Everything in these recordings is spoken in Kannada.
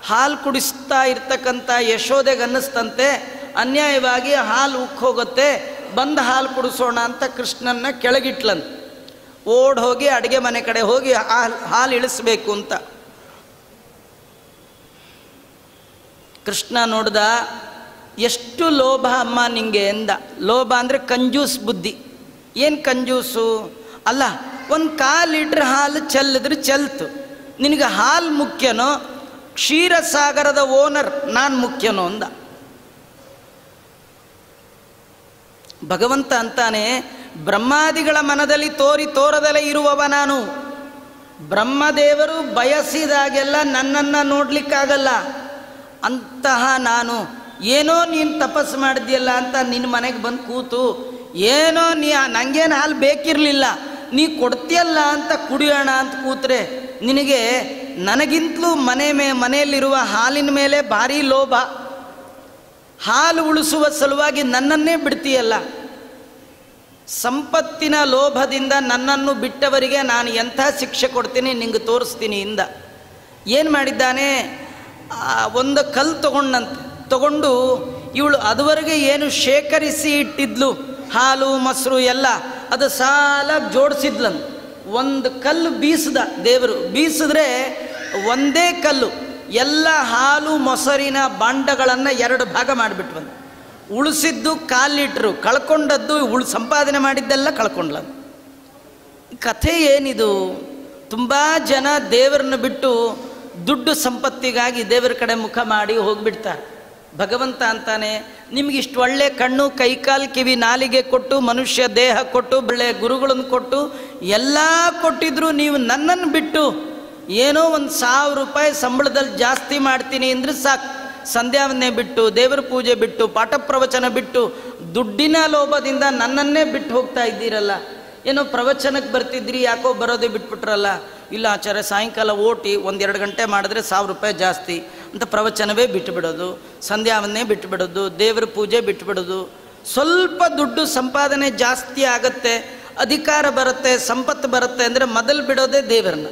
ಹಾಲು ಕುಡಿಸ್ತಾ ಇರ್ತಕ್ಕಂಥ ಯಶೋದೆಗೆ ಅನ್ನಿಸ್ತಂತೆ ಅನ್ಯಾಯವಾಗಿ ಹಾಲು ಉಕ್ಕೋಗುತ್ತೆ ಬಂದು ಹಾಲು ಕುಡಿಸೋಣ ಅಂತ ಕೃಷ್ಣನ್ನ ಕೆಳಗಿಟ್ಲಂತ ಓಡ್ ಹೋಗಿ ಅಡುಗೆ ಮನೆ ಕಡೆ ಹೋಗಿ ಹಾಲು ಹಾಲು ಇಳಿಸ್ಬೇಕು ಅಂತ ಕೃಷ್ಣ ನೋಡ್ದ ಎಷ್ಟು ಲೋಭ ಅಮ್ಮ ನಿಂಗೆ ಎಂದ ಲೋಭ ಅಂದರೆ ಕಂಜೂಸ್ ಬುದ್ಧಿ ಏನು ಕಂಜೂಸು ಅಲ್ಲ ಒಂದು ಕಾಲು ಲೀಟ್ರ್ ಹಾಲು ಚೆಲ್ಲಿದ್ರೆ ಚೆಲ್ತು ನಿನಗೆ ಹಾಲು ಮುಖ್ಯನೋ ಕ್ಷೀರಸಾಗರದ ಓನರ್ ನಾನು ಮುಖ್ಯನೋ ಅಂದ ಭಗವಂತ ಅಂತಾನೆ ಬ್ರಹ್ಮಾದಿಗಳ ಮನದಲ್ಲಿ ತೋರಿ ತೋರದಲೇ ಇರುವವ ನಾನು ಬ್ರಹ್ಮದೇವರು ಬಯಸಿದಾಗೆಲ್ಲ ನನ್ನನ್ನು ನೋಡ್ಲಿಕ್ಕಾಗಲ್ಲ ಅಂತಹ ನಾನು ಏನೋ ನೀನು ತಪಸ್ಸು ಮಾಡಿದ್ಯಲ್ಲ ಅಂತ ನಿನ್ನ ಮನೆಗೆ ಬಂದು ಕೂತು ಏನೋ ನೀ ನನಗೇನು ಹಾಲು ಬೇಕಿರಲಿಲ್ಲ ನೀ ಕೊಡ್ತೀಯಲ್ಲ ಅಂತ ಕುಡಿಯೋಣ ಅಂತ ಕೂತ್ರೆ ನಿನಗೆ ನನಗಿಂತಲೂ ಮನೆ ಮೇ ಮನೆಯಲ್ಲಿರುವ ಹಾಲಿನ ಮೇಲೆ ಭಾರಿ ಲೋಭ ಹಾಲು ಉಳಿಸುವ ಸಲುವಾಗಿ ನನ್ನನ್ನೇ ಬಿಡ್ತೀಯಲ್ಲ ಸಂಪತ್ತಿನ ಲೋಭದಿಂದ ನನ್ನನ್ನು ಬಿಟ್ಟವರಿಗೆ ನಾನು ಎಂಥ ಶಿಕ್ಷೆ ಕೊಡ್ತೀನಿ ನಿಂಗೆ ತೋರಿಸ್ತೀನಿ ಇಂದ ಏನು ಮಾಡಿದ್ದಾನೆ ಆ, ಒಂದು ಕಲ್ಲು ತಗೊಂಡಂತೆ ತಗೊಂಡು ಇವಳು ಅದುವರೆಗೆ ಏನು ಶೇಖರಿಸಿ ಇಟ್ಟಿದ್ಲು ಹಾಲು ಮೊಸರು ಎಲ್ಲ ಅದು ಸಾಲಾಗಿ ಜೋಡಿಸಿದ್ಲಂತ ಒಂದು ಕಲ್ಲು ಬೀಸ್ದ ದೇವರು ಬೀಸಿದ್ರೆ ಒಂದೇ ಕಲ್ಲು ಎಲ್ಲ ಹಾಲು ಮೊಸರಿನ ಬಾಂಡಗಳನ್ನು ಎರಡು ಭಾಗ ಮಾಡಿಬಿಟ್ವಂತ ಉಳಿಸಿದ್ದು ಕಾಲಿಟ್ರು ಕಳ್ಕೊಂಡದ್ದು ಉಳ್ ಸಂಪಾದನೆ ಮಾಡಿದ್ದೆಲ್ಲ ಕಳ್ಕೊಂಡ್ಲ ಕಥೆ ಏನಿದು ತುಂಬ ಜನ ದೇವರನ್ನು ಬಿಟ್ಟು ದುಡ್ಡು ಸಂಪತ್ತಿಗಾಗಿ ದೇವರ ಕಡೆ ಮುಖ ಮಾಡಿ ಹೋಗ್ಬಿಡ್ತಾರೆ ಭಗವಂತ ಅಂತಾನೆ ನಿಮ್ಗೆ ಇಷ್ಟು ಒಳ್ಳೆ ಕಣ್ಣು ಕೈಕಾಲು ಕಿವಿ ನಾಲಿಗೆ ಕೊಟ್ಟು ಮನುಷ್ಯ ದೇಹ ಕೊಟ್ಟು ಒಳ್ಳೆ ಗುರುಗಳನ್ನು ಕೊಟ್ಟು ಎಲ್ಲ ಕೊಟ್ಟಿದ್ರು ನೀವು ನನ್ನನ್ನು ಬಿಟ್ಟು ಏನೋ ಒಂದು ಸಾವಿರ ರೂಪಾಯಿ ಸಂಬಳದಲ್ಲಿ ಜಾಸ್ತಿ ಮಾಡ್ತೀನಿ ಅಂದರೆ ಸಾಕು ಸಂಧ್ಯಾವನ್ನೇ ಬಿಟ್ಟು ದೇವರ ಪೂಜೆ ಬಿಟ್ಟು ಪಾಠ ಪ್ರವಚನ ಬಿಟ್ಟು ದುಡ್ಡಿನ ಲೋಭದಿಂದ ನನ್ನನ್ನೇ ಬಿಟ್ಟು ಹೋಗ್ತಾ ಇದ್ದೀರಲ್ಲ ಏನೋ ಪ್ರವಚನಕ್ಕೆ ಬರ್ತಿದ್ರಿ ಯಾಕೋ ಬರೋದೇ ಬಿಟ್ಬಿಟ್ರಲ್ಲ ಇಲ್ಲ ಆಚಾರ್ಯ ಸಾಯಂಕಾಲ ಓಟಿ ಒಂದೆರಡು ಗಂಟೆ ಮಾಡಿದ್ರೆ ಸಾವಿರ ರೂಪಾಯಿ ಜಾಸ್ತಿ ಅಂತ ಪ್ರವಚನವೇ ಬಿಟ್ಟುಬಿಡೋದು ಸಂಧ್ಯಾವನ್ನೇ ಬಿಟ್ಟುಬಿಡೋದು ದೇವರ ಪೂಜೆ ಬಿಟ್ಟುಬಿಡೋದು ಸ್ವಲ್ಪ ದುಡ್ಡು ಸಂಪಾದನೆ ಜಾಸ್ತಿ ಆಗತ್ತೆ ಅಧಿಕಾರ ಬರುತ್ತೆ ಸಂಪತ್ತು ಬರುತ್ತೆ ಅಂದರೆ ಮೊದಲು ಬಿಡೋದೇ ದೇವರನ್ನ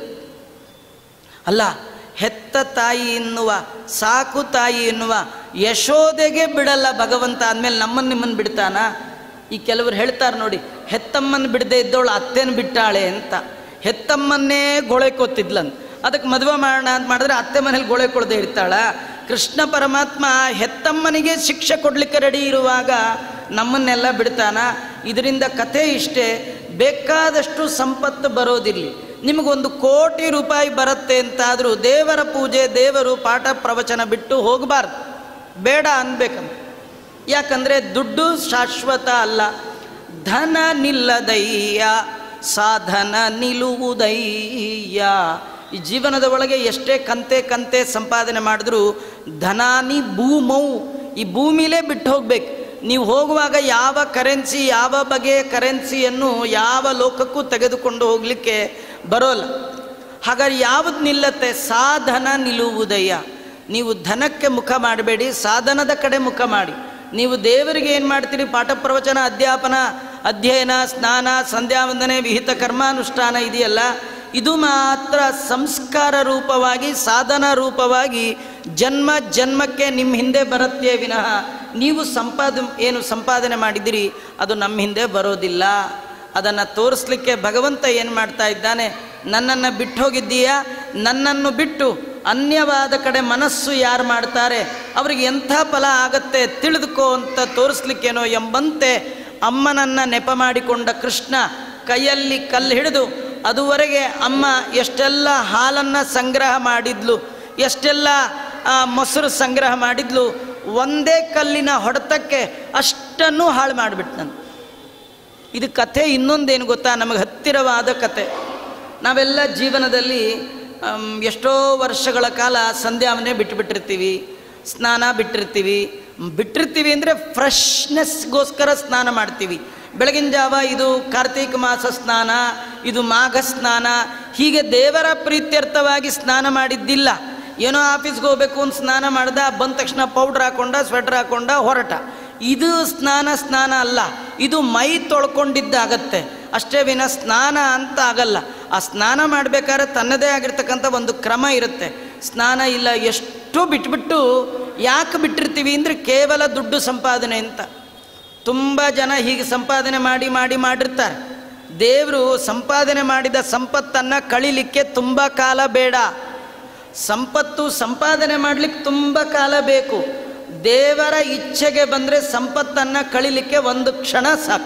ಅಲ್ಲ ಹೆತ್ತ ತಾಯಿ ಎನ್ನುವ ಸಾಕು ತಾಯಿ ಎನ್ನುವ ಯಶೋದೆಗೆ ಬಿಡಲ್ಲ ಭಗವಂತ ಅಂದಮೇಲೆ ನಮ್ಮನ್ನು ನಿಮ್ಮನ್ನು ಬಿಡ್ತಾನ ಈ ಕೆಲವರು ಹೇಳ್ತಾರೆ ನೋಡಿ ಹೆತ್ತಮ್ಮನ ಬಿಡದೆ ಇದ್ದವಳು ಅತ್ತೆನ ಬಿಟ್ಟಾಳೆ ಅಂತ ಹೆತ್ತಮ್ಮನ್ನೇ ಗೊಳೆ ಕೊತ್ತಿದ್ಲಂತ ಅದಕ್ಕೆ ಮದುವೆ ಮಾಡೋಣ ಅಂತ ಮಾಡಿದ್ರೆ ಅತ್ತೆ ಮನೇಲಿ ಗೋಳೆ ಕೊಡದೆ ಇರ್ತಾಳ ಕೃಷ್ಣ ಪರಮಾತ್ಮ ಹೆತ್ತಮ್ಮನಿಗೆ ಶಿಕ್ಷೆ ಕೊಡಲಿಕ್ಕೆ ರೆಡಿ ಇರುವಾಗ ನಮ್ಮನ್ನೆಲ್ಲ ಬಿಡ್ತಾನ ಇದರಿಂದ ಕಥೆ ಇಷ್ಟೇ ಬೇಕಾದಷ್ಟು ಸಂಪತ್ತು ಬರೋದಿರಲಿ ನಿಮಗೊಂದು ಕೋಟಿ ರೂಪಾಯಿ ಬರುತ್ತೆ ಅಂತಾದರೂ ದೇವರ ಪೂಜೆ ದೇವರು ಪಾಠ ಪ್ರವಚನ ಬಿಟ್ಟು ಹೋಗಬಾರ್ದು ಬೇಡ ಅನ್ಬೇಕಂತ ಯಾಕಂದರೆ ದುಡ್ಡು ಶಾಶ್ವತ ಅಲ್ಲ ಧನ ನಿಲ್ಲದಯ್ಯ ಸಾಧನ ನಿಲುವುದಯ್ಯ ಈ ಜೀವನದ ಒಳಗೆ ಎಷ್ಟೇ ಕಂತೆ ಕಂತೆ ಸಂಪಾದನೆ ಮಾಡಿದ್ರೂ ಧನಾನಿ ಭೂಮೌ ಈ ಭೂಮಿಲೇ ಬಿಟ್ಟು ಹೋಗ್ಬೇಕು ನೀವು ಹೋಗುವಾಗ ಯಾವ ಕರೆನ್ಸಿ ಯಾವ ಬಗೆಯ ಕರೆನ್ಸಿಯನ್ನು ಯಾವ ಲೋಕಕ್ಕೂ ತೆಗೆದುಕೊಂಡು ಹೋಗಲಿಕ್ಕೆ ಬರೋಲ್ಲ ಹಾಗಾದ್ರೆ ಯಾವುದು ನಿಲ್ಲತ್ತೆ ಸಾಧನ ನಿಲ್ಲುವುದಯ್ಯ ನೀವು ಧನಕ್ಕೆ ಮುಖ ಮಾಡಬೇಡಿ ಸಾಧನದ ಕಡೆ ಮುಖ ಮಾಡಿ ನೀವು ದೇವರಿಗೆ ಏನು ಮಾಡ್ತೀರಿ ಪಾಠ ಪ್ರವಚನ ಅಧ್ಯಾಪನ ಅಧ್ಯಯನ ಸ್ನಾನ ಸಂಧ್ಯಾವಂದನೆ ವಿಹಿತ ಕರ್ಮಾನುಷ್ಠಾನ ಇದೆಯಲ್ಲ ಇದು ಮಾತ್ರ ಸಂಸ್ಕಾರ ರೂಪವಾಗಿ ಸಾಧನ ರೂಪವಾಗಿ ಜನ್ಮ ಜನ್ಮಕ್ಕೆ ನಿಮ್ಮ ಹಿಂದೆ ಬರುತ್ತೆ ವಿನಃ ನೀವು ಸಂಪಾದ ಏನು ಸಂಪಾದನೆ ಮಾಡಿದಿರಿ ಅದು ನಮ್ಮ ಹಿಂದೆ ಬರೋದಿಲ್ಲ ಅದನ್ನು ತೋರಿಸ್ಲಿಕ್ಕೆ ಭಗವಂತ ಏನು ಮಾಡ್ತಾ ಇದ್ದಾನೆ ನನ್ನನ್ನು ಬಿಟ್ಟು ಹೋಗಿದ್ದೀಯಾ ನನ್ನನ್ನು ಬಿಟ್ಟು ಅನ್ಯವಾದ ಕಡೆ ಮನಸ್ಸು ಯಾರು ಮಾಡ್ತಾರೆ ಅವ್ರಿಗೆ ಎಂಥ ಫಲ ಆಗತ್ತೆ ತಿಳಿದುಕೋ ಅಂತ ತೋರಿಸ್ಲಿಕ್ಕೇನೋ ಎಂಬಂತೆ ಅಮ್ಮನನ್ನು ನೆಪ ಮಾಡಿಕೊಂಡ ಕೃಷ್ಣ ಕೈಯಲ್ಲಿ ಕಲ್ಲು ಹಿಡಿದು ಅದುವರೆಗೆ ಅಮ್ಮ ಎಷ್ಟೆಲ್ಲ ಹಾಲನ್ನು ಸಂಗ್ರಹ ಮಾಡಿದ್ಲು ಎಷ್ಟೆಲ್ಲ ಆ, ಮೊಸರು ಸಂಗ್ರಹ ಮಾಡಿದ್ಲು ಒಂದೇ ಕಲ್ಲಿನ ಹೊಡೆತಕ್ಕೆ ಅಷ್ಟನ್ನು ಹಾಳು ಮಾಡಿಬಿಟ್ಟು ನಾನು ಇದು ಕಥೆ ಇನ್ನೊಂದೇನು ಗೊತ್ತಾ ನಮಗೆ ಹತ್ತಿರವಾದ ಕತೆ ನಾವೆಲ್ಲ ಜೀವನದಲ್ಲಿ ಆಮ್, ಎಷ್ಟೋ ವರ್ಷಗಳ ಕಾಲ ಸಂಧ್ಯಾವನ್ನೇ ಬಿಟ್ಟುಬಿಟ್ಟಿರ್ತೀವಿ ಸ್ನಾನ ಬಿಟ್ಟಿರ್ತೀವಿ ಬಿಟ್ಟಿರ್ತೀವಿ ಅಂದರೆ ಫ್ರೆಶ್ನೆಸ್ಗೋಸ್ಕರ ಸ್ನಾನ ಮಾಡ್ತೀವಿ ಬೆಳಗಿನ ಜಾವ ಇದು ಕಾರ್ತೀಕ ಮಾಸ ಸ್ನಾನ ಇದು ಮಾಘ ಸ್ನಾನ ಹೀಗೆ ದೇವರ ಪ್ರೀತ್ಯರ್ಥವಾಗಿ ಸ್ನಾನ ಮಾಡಿದ್ದಿಲ್ಲ ಏನೋ ಆಫೀಸ್ಗೆ ಹೋಗ್ಬೇಕು ಅಂತ ಸ್ನಾನ ಮಾಡ್ದ ಬಂದ ತಕ್ಷಣ ಪೌಡ್ರ್ ಹಾಕೊಂಡ ಸ್ವೆಟರ್ ಹಾಕೊಂಡ ಹೊರಟ ಇದು ಸ್ನಾನ ಸ್ನಾನ ಅಲ್ಲ ಇದು ಮೈ ತೊಳ್ಕೊಂಡಿದ್ದಾಗತ್ತೆ ಅಷ್ಟೇ ವಿನ ಸ್ನಾನ ಅಂತ ಆಗಲ್ಲ ಆ ಸ್ನಾನ ಮಾಡಬೇಕಾದ್ರೆ ತನ್ನದೇ ಆಗಿರ್ತಕ್ಕಂಥ ಒಂದು ಕ್ರಮ ಇರುತ್ತೆ ಸ್ನಾನ ಇಲ್ಲ ಎಷ್ಟು ಅಷ್ಟು ಬಿಟ್ಬಿಟ್ಟು ಯಾಕೆ ಬಿಟ್ಟಿರ್ತೀವಿ ಅಂದರೆ ಕೇವಲ ದುಡ್ಡು ಸಂಪಾದನೆ ಅಂತ ತುಂಬ ಜನ ಹೀಗೆ ಸಂಪಾದನೆ ಮಾಡಿ ಮಾಡಿ ಮಾಡಿರ್ತಾರೆ ದೇವರು ಸಂಪಾದನೆ ಮಾಡಿದ ಸಂಪತ್ತನ್ನು ಕಳಿಲಿಕ್ಕೆ ತುಂಬ ಕಾಲ ಬೇಡ ಸಂಪತ್ತು ಸಂಪಾದನೆ ಮಾಡಲಿಕ್ಕೆ ತುಂಬ ಕಾಲ ಬೇಕು ದೇವರ ಇಚ್ಛೆಗೆ ಬಂದರೆ ಸಂಪತ್ತನ್ನು ಕಳಿಲಿಕ್ಕೆ ಒಂದು ಕ್ಷಣ ಸಾಕು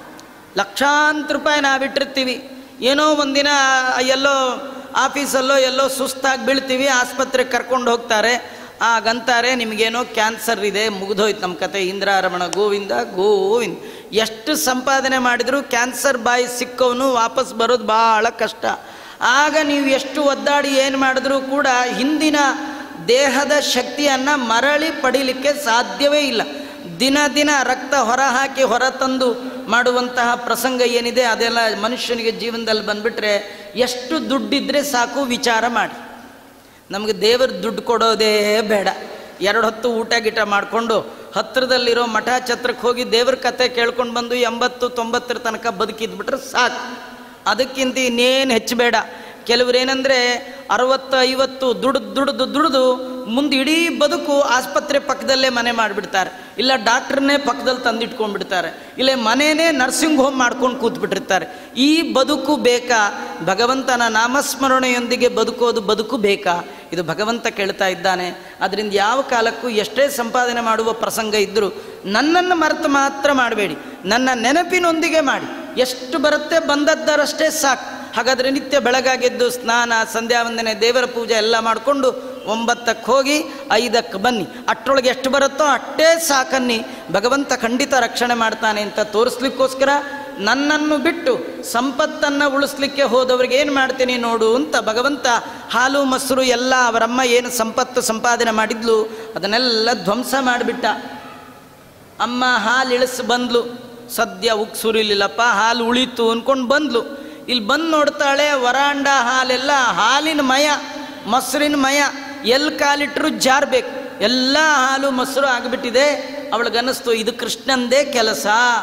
ಲಕ್ಷಾಂತರ ರೂಪಾಯಿ ನಾವಿಟ್ಟಿರ್ತೀವಿ ಏನೋ ಒಂದಿನ ಎಲ್ಲೋ ಆಫೀಸಲ್ಲೋ ಎಲ್ಲೋ ಸುಸ್ತಾಗಿ ಬೀಳ್ತೀವಿ ಆಸ್ಪತ್ರೆಗೆ ಕರ್ಕೊಂಡು ಹೋಗ್ತಾರೆ ಆಗಂತಾರೆ ನಿಮಗೇನೋ ಕ್ಯಾನ್ಸರ್ ಇದೆ ಮುಗಿದೋಯ್ತು ನಮ್ಮ ಕತೆ ಇಂದ್ರಾರಮಣ ಗೋವಿಂದ ಗೋವಿಂದ ಎಷ್ಟು ಸಂಪಾದನೆ ಮಾಡಿದರೂ ಕ್ಯಾನ್ಸರ್ ಬಾಯಿ ಸಿಕ್ಕವನು ವಾಪಸ್ ಬರೋದು ಭಾಳ ಕಷ್ಟ ಆಗ ನೀವು ಎಷ್ಟು ಒದ್ದಾಡಿ ಏನು ಮಾಡಿದ್ರೂ ಕೂಡ ಹಿಂದಿನ ದೇಹದ ಶಕ್ತಿಯನ್ನು ಮರಳಿ ಪಡೀಲಿಕ್ಕೆ ಸಾಧ್ಯವೇ ಇಲ್ಲ ದಿನ ದಿನ ರಕ್ತ ಹೊರ ಹಾಕಿ ಹೊರ ತಂದು ಮಾಡುವಂತಹ ಪ್ರಸಂಗ ಏನಿದೆ ಅದೆಲ್ಲ ಮನುಷ್ಯನಿಗೆ ಜೀವನದಲ್ಲಿ ಬಂದುಬಿಟ್ರೆ ಎಷ್ಟು ದುಡ್ಡಿದ್ರೆ ಸಾಕು ವಿಚಾರ ಮಾಡಿ ನಮಗೆ ದೇವರು ದುಡ್ಡು ಕೊಡೋದೇ ಬೇಡ ಎರಡು ಹೊತ್ತು ಊಟ ಗೀಟ ಮಾಡಿಕೊಂಡು ಹತ್ತಿರದಲ್ಲಿರೋ ಮಠ ಛತ್ರಕ್ಕೆ ಹೋಗಿ ದೇವ್ರ ಕತೆ ಕೇಳ್ಕೊಂಡು ಬಂದು ಎಂಬತ್ತು ತೊಂಬತ್ತರ ತನಕ ಬದುಕಿದ್ಬಿಟ್ರೆ ಸಾಕು ಅದಕ್ಕಿಂತ ಇನ್ನೇನು ಹೆಚ್ಚು ಬೇಡ ಕೆಲವ್ರು ಏನಂದರೆ ಅರವತ್ತು ಐವತ್ತು ದುಡ್ದು ದುಡ್ದು ದುಡ್ದು ಮುಂದೆ ಇಡೀ ಬದುಕು ಆಸ್ಪತ್ರೆ ಪಕ್ಕದಲ್ಲೇ ಮನೆ ಮಾಡಿಬಿಡ್ತಾರೆ ಇಲ್ಲ ಡಾಕ್ಟ್ರನ್ನೇ ಪಕ್ಕದಲ್ಲಿ ತಂದಿಟ್ಕೊಂಡ್ಬಿಡ್ತಾರೆ ಇಲ್ಲ ಮನೇನೇ ನರ್ಸಿಂಗ್ ಹೋಮ್ ಮಾಡ್ಕೊಂಡು ಕೂತ್ಬಿಟ್ಟಿರ್ತಾರೆ ಈ ಬದುಕು ಬೇಕಾ ಭಗವಂತನ ನಾಮಸ್ಮರಣೆಯೊಂದಿಗೆ ಬದುಕೋದು ಬದುಕು ಬೇಕಾ ಇದು ಭಗವಂತ ಕೇಳ್ತಾ ಇದ್ದಾನೆ ಅದರಿಂದ ಯಾವ ಕಾಲಕ್ಕೂ ಎಷ್ಟೇ ಸಂಪಾದನೆ ಮಾಡುವ ಪ್ರಸಂಗ ಇದ್ದರೂ ನನ್ನನ್ನು ಮರೆತು ಮಾತ್ರ ಮಾಡಬೇಡಿ ನನ್ನ ನೆನಪಿನೊಂದಿಗೆ ಮಾಡಿ ಎಷ್ಟು ಬರುತ್ತೆ ಬಂದದ್ದರಷ್ಟೇ ಸಾಕು ಹಾಗಾದರೆ ನಿತ್ಯ ಬೆಳಗಾಗೆದ್ದು ಸ್ನಾನ ಸಂಧ್ಯಾ ವಂದನೆ ದೇವರ ಪೂಜೆ ಎಲ್ಲ ಮಾಡಿಕೊಂಡು ಒಂಬತ್ತಕ್ಕೆ ಹೋಗಿ ಐದಕ್ಕೆ ಬನ್ನಿ ಅಷ್ಟರೊಳಗೆ ಎಷ್ಟು ಬರುತ್ತೋ ಅಷ್ಟೇ ಸಾಕನ್ನಿ ಭಗವಂತ ಖಂಡಿತ ರಕ್ಷಣೆ ಮಾಡ್ತಾನೆ ಅಂತ ತೋರಿಸ್ಲಿಕ್ಕೋಸ್ಕರ ನನ್ನನ್ನು ಬಿಟ್ಟು ಸಂಪತ್ತನ್ನು ಉಳಿಸ್ಲಿಕ್ಕೆ ಹೋದವ್ರಿಗೆ ಏನು ಮಾಡ್ತೀನಿ ನೋಡು ಅಂತ ಭಗವಂತ ಹಾಲು ಮೊಸರು ಎಲ್ಲ ಅವರಮ್ಮ ಏನು ಸಂಪತ್ತು ಸಂಪಾದನೆ ಮಾಡಿದ್ಲು ಅದನ್ನೆಲ್ಲ ಧ್ವಂಸ ಮಾಡಿಬಿಟ್ಟ ಅಮ್ಮ ಹಾಲು ಇಳಿಸಿ ಬಂದ್ಲು ಸದ್ಯ ಉಕ್ ಸುರಿಲಿಲ್ಲಪ್ಪ ಹಾಲು ಉಳಿತು ಅಂದ್ಕೊಂಡು ಬಂದ್ಲು ಇಲ್ಲಿ ಬಂದು ನೋಡ್ತಾಳೆ ವರಾಂಡ ಹಾಲೆಲ್ಲ ಹಾಲಿನ ಮಯ ಮೊಸರಿನ ಮಯ ಎಲ್ಲಿ ಕಾಲಿಟ್ರು ಜಾರ್ಬೇಕು ಎಲ್ಲ ಹಾಲು ಮೊಸರು ಆಗಿಬಿಟ್ಟಿದೆ ಅವಳಿಗನ್ನಿಸ್ತು ಇದು ಕೃಷ್ಣಂದೇ ಕೆಲಸ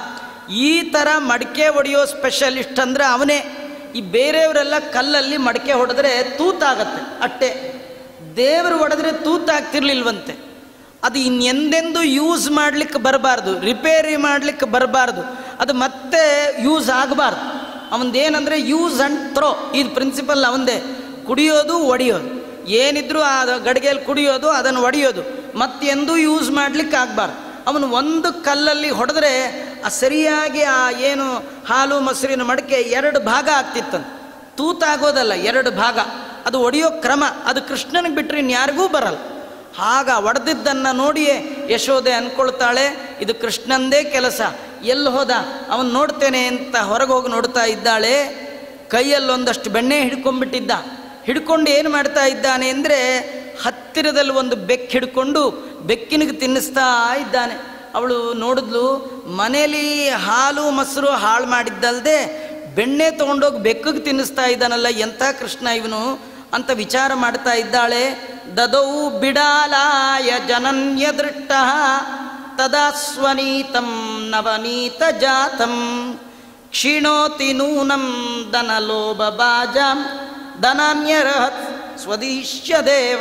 ಈ ಥರ ಮಡಿಕೆ ಹೊಡೆಯೋ ಸ್ಪೆಷಲಿಸ್ಟ್ ಅಂದರೆ ಅವನೇ ಈ ಬೇರೆಯವರೆಲ್ಲ ಕಲ್ಲಲ್ಲಿ ಮಡಿಕೆ ಹೊಡೆದ್ರೆ ತೂತಾಗತ್ತೆ ಅಟ್ಟೆ ದೇವರು ಹೊಡೆದ್ರೆ ತೂತಾಗ್ತಿರ್ಲಿಲ್ವಂತೆ ಅದು ಇನ್ನೆಂದೆಂದು ಯೂಸ್ ಮಾಡಲಿಕ್ಕೆ ಬರಬಾರ್ದು ರಿಪೇರಿ ಮಾಡಲಿಕ್ಕೆ ಬರಬಾರ್ದು ಅದು ಮತ್ತೆ ಯೂಸ್ ಆಗಬಾರ್ದು ಅವನದೇನಂದರೆ ಯೂಸ್ ಆ್ಯಂಡ್ ಥ್ರೋ ಇದು ಪ್ರಿನ್ಸಿಪಲ್ ಅವಂದೇ ಕುಡಿಯೋದು ಒಡೆಯೋದು ಏನಿದ್ರು ಆ ಗಡಿಗೆಯಲ್ಲಿ ಕುಡಿಯೋದು ಅದನ್ನು ಒಡೆಯೋದು ಮತ್ತೆಂದೂ ಯೂಸ್ ಮಾಡಲಿಕ್ಕೆ ಆಗಬಾರ್ದು ಅವನು ಒಂದು ಕಲ್ಲಲ್ಲಿ ಹೊಡೆದ್ರೆ ಆ ಸರಿಯಾಗಿ ಆ ಏನು ಹಾಲು ಮೊಸರಿನ ಮಡಕೆ ಎರಡು ಭಾಗ ಆಗ್ತಿತ್ತಂತ ತೂತಾಗೋದಲ್ಲ ಎರಡು ಭಾಗ ಅದು ಒಡೆಯೋ ಕ್ರಮ ಅದು ಕೃಷ್ಣನಿಗೆ ಬಿಟ್ಟರೆ ಇನ್ಯಾರಿಗೂ ಬರಲ್ಲ ಆಗ ಒಡೆದಿದ್ದನ್ನು ನೋಡಿಯೇ ಯಶೋದೆ ಅಂದ್ಕೊಳ್ತಾಳೆ ಇದು ಕೃಷ್ಣಂದೇ ಕೆಲಸ ಎಲ್ಲಿ ಹೋದ ಅವನು ನೋಡ್ತೇನೆ ಅಂತ ಹೊರಗೆ ಹೋಗಿ ನೋಡ್ತಾ ಇದ್ದಾಳೆ ಕೈಯಲ್ಲಿ ಒಂದಷ್ಟು ಬೆಣ್ಣೆ ಹಿಡ್ಕೊಂಡ್ಬಿಟ್ಟಿದ್ದ ಹಿಡ್ಕೊಂಡು ಏನು ಮಾಡ್ತಾ ಇದ್ದಾನೆ ಅಂದರೆ ಹತ್ತಿರದಲ್ಲಿ ಒಂದು ಬೆಕ್ಕು ಹಿಡ್ಕೊಂಡು ಬೆಕ್ಕಿನಿಗೆ ತಿನ್ನಿಸ್ತಾ ಇದ್ದಾನೆ ಅವಳು ನೋಡಿದ್ಲು ಮನೇಲಿ ಹಾಲು ಮೊಸರು ಹಾಳು ಮಾಡಿದ್ದಲ್ದೆ ಬೆಣ್ಣೆ ತೊಗೊಂಡೋಗಿ ಬೆಕ್ಕಿಗೆ ತಿನ್ನಿಸ್ತಾ ಇದ್ದಾನಲ್ಲ ಎಂಥ ಕೃಷ್ಣ ಇವನು ಅಂತ ವಿಚಾರ ಮಾಡ್ತಾ ಇದ್ದಾಳೆ ದದೌ ಬಿಡಾಲಾಯ ಜನನ್ಯ ದೃಷ್ಟ ತದಾ ಸ್ವನೀತಂ ನವನೀತ ಜಾತಂ ಕ್ಷೀಣೋತಿ ನೂನಂ ದನಲೋಭ ಬಾಜಾಂ ಧನಾನ್ಯರಹತ್ ಸ್ವದೀಶ್ಯ ದೇವ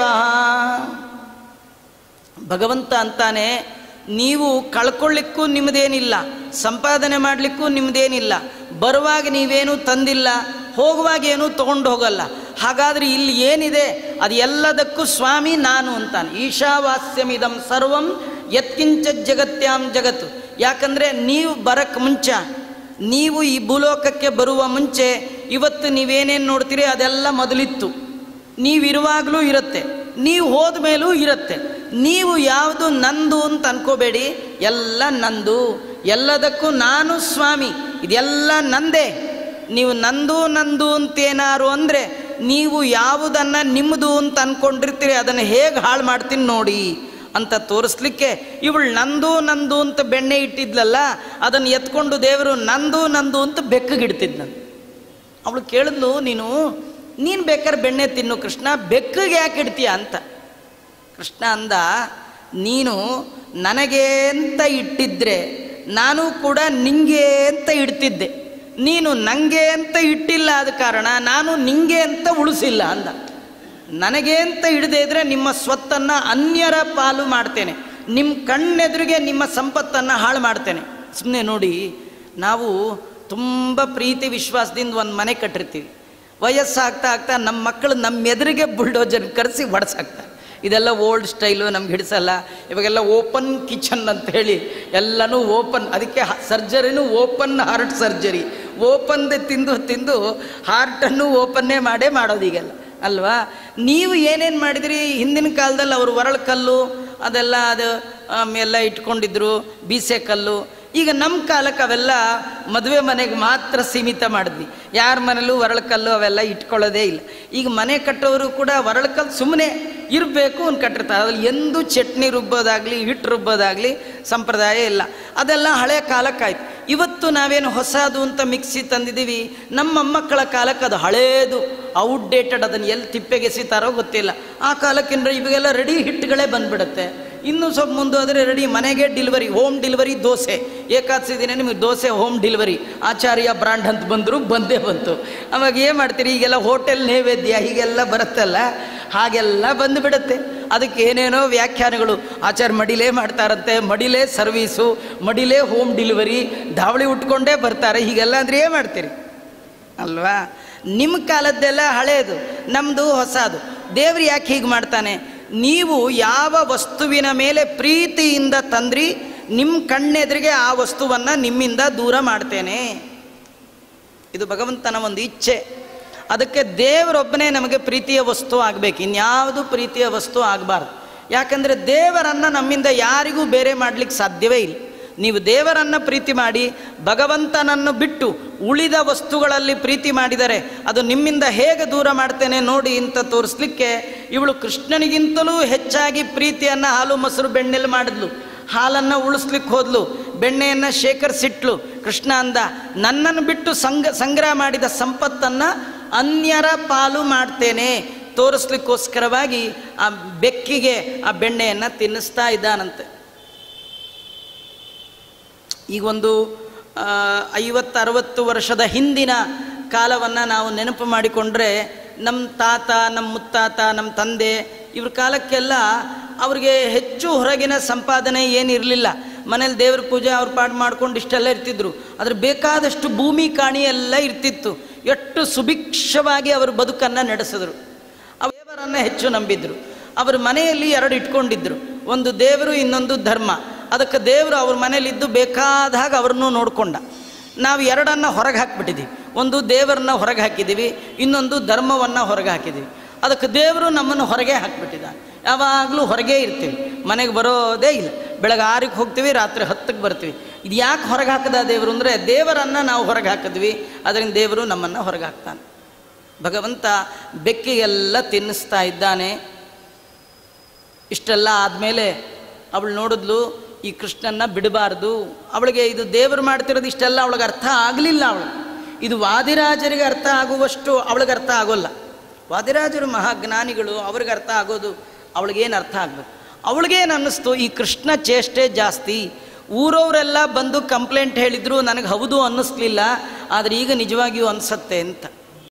ಭಗವಂತ ಅಂತಾನೆ ನೀವು ಕಳ್ಕೊಳ್ಳಿಕ್ಕೂ ನಿಮ್ಮದೇನಿಲ್ಲ ಸಂಪಾದನೆ ಮಾಡಲಿಕ್ಕೂ ನಿಮ್ಮದೇನಿಲ್ಲ ಬರುವಾಗ ನೀವೇನು ತಂದಿಲ್ಲ ಹೋಗುವಾಗ ಏನೂ ತೊಗೊಂಡು ಹೋಗಲ್ಲ ಹಾಗಾದರೆ ಇಲ್ಲಿ ಏನಿದೆ ಅದು ಎಲ್ಲದಕ್ಕೂ ಸ್ವಾಮಿ ನಾನು ಅಂತಾನೆ ಈಶಾವಾಸ್ಯಮಿದಂ ಸರ್ವಂ ಯತ್ಕಿಂಚ ಜಗತ್ಯಾಂ ಜಗತ್ತು ಯಾಕಂದರೆ ನೀವು ಬರಕ್ಕೆ ಮುಂಚೆ ನೀವು ಈ ಭೂಲೋಕಕ್ಕೆ ಬರುವ ಮುಂಚೆ ಇವತ್ತು ನೀವೇನೇನು ನೋಡ್ತೀರಿ ಅದೆಲ್ಲ ಮೊದಲಿತ್ತು ನೀವಿರುವಾಗಲೂ ಇರುತ್ತೆ ನೀವು ಹೋದ ಮೇಲೂ ಇರುತ್ತೆ ನೀವು ಯಾವುದು ನಂದು ಅಂತ ಅನ್ಕೋಬೇಡಿ ಎಲ್ಲ ನಂದು ಎಲ್ಲದಕ್ಕೂ ನಾನು ಸ್ವಾಮಿ ಇದೆಲ್ಲ ನಂದೇ ನೀವು ನಂದು ನಂದು ಅಂತೇನಾರು ಅಂದರೆ ನೀವು ಯಾವುದನ್ನು ನಿಮ್ಮದು ಅಂತ ಅಂದ್ಕೊಂಡಿರ್ತೀರಿ ಅದನ್ನು ಹೇಗೆ ಹಾಳು ಮಾಡ್ತೀನಿ ನೋಡಿ ಅಂತ ತೋರಿಸ್ಲಿಕ್ಕೆ ಇವಳು ನಂದು ನಂದು ಅಂತ ಬೆಣ್ಣೆ ಇಟ್ಟಿದ್ಲಲ್ಲ ಅದನ್ನು ಎತ್ಕೊಂಡು ದೇವರು ನಂದು ನಂದು ಅಂತ ಬೆಕ್ಕಗಿಡ್ತಿದ್ನಂತ ಅವಳು ಕೇಳಿದ್ಲು ನೀನು ನೀನು ಬೇಕಾದ್ರೆ ಬೆಣ್ಣೆ ತಿನ್ನು ಕೃಷ್ಣ ಬೆಕ್ಕಗೆ ಯಾಕೆ ಇಡ್ತೀಯ ಅಂತ ಕೃಷ್ಣ ಅಂದ ನೀನು ನನಗೆ ಅಂತ ಇಟ್ಟಿದ್ರೆ ನಾನು ಕೂಡ ನಿಂಗೆ ಅಂತ ಇಡ್ತಿದ್ದೆ ನೀನು ನಂಗೆ ಅಂತ ಇಟ್ಟಿಲ್ಲ ಆದ ಕಾರಣ ನಾನು ನಿಂಗೆ ಅಂತ ಉಳಿಸಿಲ್ಲ ಅಂದ ನನಗೆ ಅಂತ ಹಿಡದೇ ಇದ್ರೆ ನಿಮ್ಮ ಸ್ವತ್ತನ್ನು ಅನ್ಯರ ಪಾಲು ಮಾಡ್ತೇನೆ ನಿಮ್ಮ ಕಣ್ಣೆದುರಿಗೆ ನಿಮ್ಮ ಸಂಪತ್ತನ್ನು ಹಾಳು ಮಾಡ್ತೇನೆ ಸುಮ್ಮನೆ ನೋಡಿ ನಾವು ತುಂಬ ಪ್ರೀತಿ ವಿಶ್ವಾಸದಿಂದ ಒಂದು ಮನೆ ಕಟ್ಟಿರ್ತೀವಿ ವಯಸ್ಸಾಗ್ತಾ ಆಗ್ತಾ ನಮ್ಮ ಮಕ್ಕಳು ನಮ್ಮ ಎದುರಿಗೆ ಬುಲ್ಡೋಜರ್ ಕರೆಸಿ ಹೊಡೆಸಾಕ್ತಾರೆ ಇದೆಲ್ಲ ಓಲ್ಡ್ ಸ್ಟೈಲು ನಮ್ಗೆ ಹಿಡಿಸಲ್ಲ ಇವಾಗೆಲ್ಲ ಓಪನ್ ಕಿಚನ್ ಅಂತ ಹೇಳಿ ಎಲ್ಲನೂ ಓಪನ್ ಅದಕ್ಕೆ ಸರ್ಜರಿನೂ ಓಪನ್ ಹಾರ್ಟ್ ಸರ್ಜರಿ ಓಪನ್ದೆ ತಿಂದು ತಿಂದು ಹಾರ್ಟನ್ನು ಓಪನ್ನೇ ಮಾಡೇ ಮಾಡೋದು ಈಗೆಲ್ಲ ಅಲ್ವಾ ನೀವು ಏನೇನು ಮಾಡಿದ್ರಿ ಹಿಂದಿನ ಕಾಲದಲ್ಲಿ ಅವರು ಒರಳು ಕಲ್ಲು ಅದೆಲ್ಲ ಅದು ಆಮ್, ಎಲ್ಲ ಇಟ್ಕೊಂಡಿದ್ರು ಬೀಸೆ ಕಲ್ಲು ಈಗ ನಮ್ಮ ಕಾಲಕ್ಕೆ ಅವೆಲ್ಲ ಮದುವೆ ಮನೆಗೆ ಮಾತ್ರ ಸೀಮಿತ ಮಾಡಿದ್ವಿ ಯಾರ ಮನೇಲೂ ಒರಳು ಅವೆಲ್ಲ ಇಟ್ಕೊಳ್ಳೋದೇ ಇಲ್ಲ ಈಗ ಮನೆ ಕಟ್ಟೋರು ಕೂಡ ಒರಳು ಕಲ್ಲು ಸುಮ್ಮನೆ ಇರಬೇಕು ಅಂತ ಕಟ್ಟಿರ್ತಾರೆ ಅದ್ರಲ್ಲಿ ಎಂದೂ ಚಟ್ನಿ ರುಬ್ಬೋದಾಗಲಿ ಹಿಟ್ಟು ರುಬ್ಬೋದಾಗಲಿ ಸಂಪ್ರದಾಯ ಇಲ್ಲ ಅದೆಲ್ಲ ಹಳೆ ಕಾಲಕ್ಕಾಯ್ತು ಇವತ್ತು ನಾವೇನು ಹೊಸದು ಅಂತ ಮಿಕ್ಸಿ ತಂದಿದ್ದೀವಿ ನಮ್ಮ ಮೊಮ್ಮಕ್ಕಳ ಕಾಲಕ್ಕೆ ಅದು ಹಳೇದು ಔಟ್ಡೇಟೆಡ್ ಅದನ್ನು ಎಲ್ಲಿ ತಿಪ್ಪೆಗೆಸಿತಾರೋ ಗೊತ್ತಿಲ್ಲ ಆ ಕಾಲಕ್ಕಿಂತ ಇವಾಗೆಲ್ಲ ರೆಡಿ ಹಿಟ್ಟುಗಳೇ ಬಂದ್ಬಿಡುತ್ತೆ ಇನ್ನೂ ಸ್ವಲ್ಪ ಮುಂದೋದ್ರೆ ರೆಡಿ ಮನೆಗೆ delivery home delivery dosa Ekadashi ದಿನ ನಿಮಗೆ dosa home delivery Acharya brand ಅಂತ ಬಂದರು ಬಂದೇ ಬಂತು ಅವಾಗ ಏನು ಮಾಡ್ತೀರಿ ಈಗೆಲ್ಲ ಹೋಟೆಲ್ ನೈವೇದ್ಯ ಹೀಗೆಲ್ಲ ಬರುತ್ತಲ್ಲ ಹಾಗೆಲ್ಲ ಬಂದುಬಿಡುತ್ತೆ ಅದಕ್ಕೆ ಏನೇನೋ ವ್ಯಾಖ್ಯಾನಗಳು ಆಚಾರ ಮಡಿಲೇ ಮಾಡ್ತಾರಂತೆ ಮಡಿಲೇ ಸರ್ವೀಸು ಮಡಿಲೇ ಹೋಮ್ ಡಿಲಿವರಿ ಧಾವಳಿ ಉಟ್ಕೊಂಡೇ ಬರ್ತಾರೆ ಹೀಗೆಲ್ಲ ಅಂದರೆ ಏನು ಮಾಡ್ತೀರಿ ಅಲ್ವಾ ನಿಮ್ಮ ಕಾಲದ್ದೆಲ್ಲ ಹಳೇದು ನಮ್ಮದು ಹೊಸದು ದೇವ್ರು ಯಾಕೆ ಹೀಗೆ ಮಾಡ್ತಾನೆ ನೀವು ಯಾವ ವಸ್ತುವಿನ ಮೇಲೆ ಪ್ರೀತಿಯಿಂದ ತಂದ್ರಿ ನಿಮ್ಮ ಕಣ್ಣೆದುರಿಗೆ ಆ ವಸ್ತುವನ್ನು ನಿಮ್ಮಿಂದ ದೂರ ಮಾಡ್ತೇನೆ ಇದು ಭಗವಂತನ ಒಂದು ಇಚ್ಛೆ ಅದಕ್ಕೆ ದೇವರೊಬ್ಬನೇ ನಮಗೆ ಪ್ರೀತಿಯ ವಸ್ತು ಆಗಬೇಕು ಇನ್ಯಾವುದು ಪ್ರೀತಿಯ ವಸ್ತು ಆಗಬಾರ್ದು ಯಾಕಂದರೆ ದೇವರನ್ನು ನಮ್ಮಿಂದ ಯಾರಿಗೂ ಬೇರೆ ಮಾಡಲಿಕ್ಕೆ ಸಾಧ್ಯವೇ ಇಲ್ಲ ನೀವು ದೇವರನ್ನು ಪ್ರೀತಿ ಮಾಡಿ ಭಗವಂತನನ್ನು ಬಿಟ್ಟು ಉಳಿದ ವಸ್ತುಗಳಲ್ಲಿ ಪ್ರೀತಿ ಮಾಡಿದರೆ ಅದು ನಿಮ್ಮಿಂದ ಹೇಗೆ ದೂರ ಮಾಡ್ತೇನೆ ನೋಡಿ ಅಂತ ತೋರಿಸ್ಲಿಕ್ಕೆ ಇವಳು ಕೃಷ್ಣನಿಗಿಂತಲೂ ಹೆಚ್ಚಾಗಿ ಪ್ರೀತಿಯನ್ನು ಹಾಲು ಮೊಸರು ಬೆಣ್ಣೆಲ್ಲಿ ಮಾಡಿದ್ಲು ಹಾಲನ್ನು ಉಳಿಸ್ಲಿಕ್ಕೆ ಹೋದ್ಲು ಬೆಣ್ಣೆಯನ್ನು ಶೇಖರಿಸಿಟ್ಲು ಕೃಷ್ಣ ಅಂದ ನನ್ನನ್ನು ಬಿಟ್ಟು ಸಂಗ ಸಂಗ್ರಹ ಮಾಡಿದ ಸಂಪತ್ತನ್ನು ಅನ್ಯರ ಪಾಲು ಮಾಡ್ತೇನೆ ತೋರಿಸ್ಲಿಕ್ಕೋಸ್ಕರವಾಗಿ ಆ ಬೆಕ್ಕಿಗೆ ಆ ಬೆಣ್ಣೆಯನ್ನು ತಿನ್ನಿಸ್ತಾ ಇದ್ದಾನಂತೆ ಈಗ ಒಂದು ಐವತ್ತು ಅರವತ್ತು ವರ್ಷದ ಹಿಂದಿನ ಕಾಲವನ್ನು ನಾವು ನೆನಪು ಮಾಡಿಕೊಂಡ್ರೆ ನಮ್ಮ ತಾತ ನಮ್ಮ ಮುತ್ತಾತ ನಮ್ಮ ತಂದೆ ಇವ್ರ ಕಾಲಕ್ಕೆಲ್ಲ ಅವ್ರಿಗೆ ಹೆಚ್ಚು ಹೊರಗಿನ ಸಂಪಾದನೆ ಏನಿರಲಿಲ್ಲ ಮನೇಲಿ ದೇವ್ರ ಪೂಜೆ ಅವ್ರ ಪಾಡು ಮಾಡ್ಕೊಂಡು ಇಷ್ಟೆಲ್ಲ ಇರ್ತಿದ್ರು ಅದ್ರ ಬೇಕಾದಷ್ಟು ಭೂಮಿ ಕಾಣಿ ಎಲ್ಲ ಇರ್ತಿತ್ತು ಎಷ್ಟು ಸುಭಿಕ್ಷವಾಗಿ ಅವರು ಬದುಕನ್ನು ನಡೆಸಿದ್ರು ಆ ದೇವರನ್ನು ಹೆಚ್ಚು ನಂಬಿದ್ರು ಅವ್ರ ಮನೆಯಲ್ಲಿ ಎರಡು ಇಟ್ಕೊಂಡಿದ್ರು ಒಂದು ದೇವರು ಇನ್ನೊಂದು ಧರ್ಮ ಅದಕ್ಕೆ ದೇವರು ಅವ್ರ ಮನೇಲಿದ್ದು ಬೇಕಾದಾಗ ಅವ್ರನ್ನೂ ನೋಡ್ಕೊಂಡ ನಾವು ಎರಡನ್ನು ಹೊರಗೆ ಹಾಕ್ಬಿಟ್ಟಿದ್ದೀವಿ ಒಂದು ದೇವರನ್ನ ಹೊರಗೆ ಹಾಕಿದ್ದೀವಿ ಇನ್ನೊಂದು ಧರ್ಮವನ್ನು ಹೊರಗೆ ಹಾಕಿದ್ದೀವಿ ಅದಕ್ಕೆ ದೇವರು ನಮ್ಮನ್ನು ಹೊರಗೆ ಹಾಕ್ಬಿಟ್ಟಿದ್ದಾನೆ ಯಾವಾಗಲೂ ಹೊರಗೆ ಇರ್ತೀವಿ ಮನೆಗೆ ಬರೋದೇ ಇಲ್ಲ ಬೆಳಗ್ಗೆ ಆರಕ್ಕೆ ಹೋಗ್ತೀವಿ ರಾತ್ರಿ ಹತ್ತಕ್ಕೆ ಬರ್ತೀವಿ ಇದು ಯಾಕೆ ಹೊರಗೆ ಹಾಕದ ದೇವರು ಅಂದರೆ ದೇವರನ್ನು ನಾವು ಹೊರಗೆ ಹಾಕಿದ್ವಿ ಅದರಿಂದ ದೇವರು ನಮ್ಮನ್ನು ಹೊರಗೆ ಹಾಕ್ತಾನೆ ಭಗವಂತ ಬೆಕ್ಕಿಗೆಲ್ಲ ತಿನ್ನಿಸ್ತಾ ಇದ್ದಾನೆ ಇಷ್ಟೆಲ್ಲ ಆದಮೇಲೆ ಅವಳು ನೋಡಿದ್ಲು ಈ ಕೃಷ್ಣನ್ನ ಬಿಡಬಾರ್ದು ಅವಳಿಗೆ ಇದು ದೇವರು ಮಾಡ್ತಿರೋದು ಇಷ್ಟೆಲ್ಲ ಅವಳಿಗೆ ಅರ್ಥ ಆಗಲಿಲ್ಲ ಅವಳು ಇದು ವಾದಿರಾಜರಿಗೆ ಅರ್ಥ ಆಗುವಷ್ಟು ಅವಳಿಗೆ ಅರ್ಥ ಆಗೋಲ್ಲ ವಾದಿರಾಜರು ಮಹಾಜ್ಞಾನಿಗಳು ಅವ್ರಿಗೆ ಅರ್ಥ ಆಗೋದು ಅವಳಿಗೇನು ಅರ್ಥ ಆಗಬೇಕು ಅವಳಿಗೇನು ಅನ್ನಿಸ್ತು ಈ ಕೃಷ್ಣ ಚೇಷ್ಟೆ ಜಾಸ್ತಿ ಊರವರೆಲ್ಲ ಬಂದು ಕಂಪ್ಲೇಂಟ್ ಹೇಳಿದ್ರು ನನಗೆ ಹೌದು ಅನ್ನಿಸ್ಲಿಲ್ಲ ಆದರೆ ಈಗ ನಿಜವಾಗಿಯೂ ಅನಿಸತ್ತೆ ಅಂತ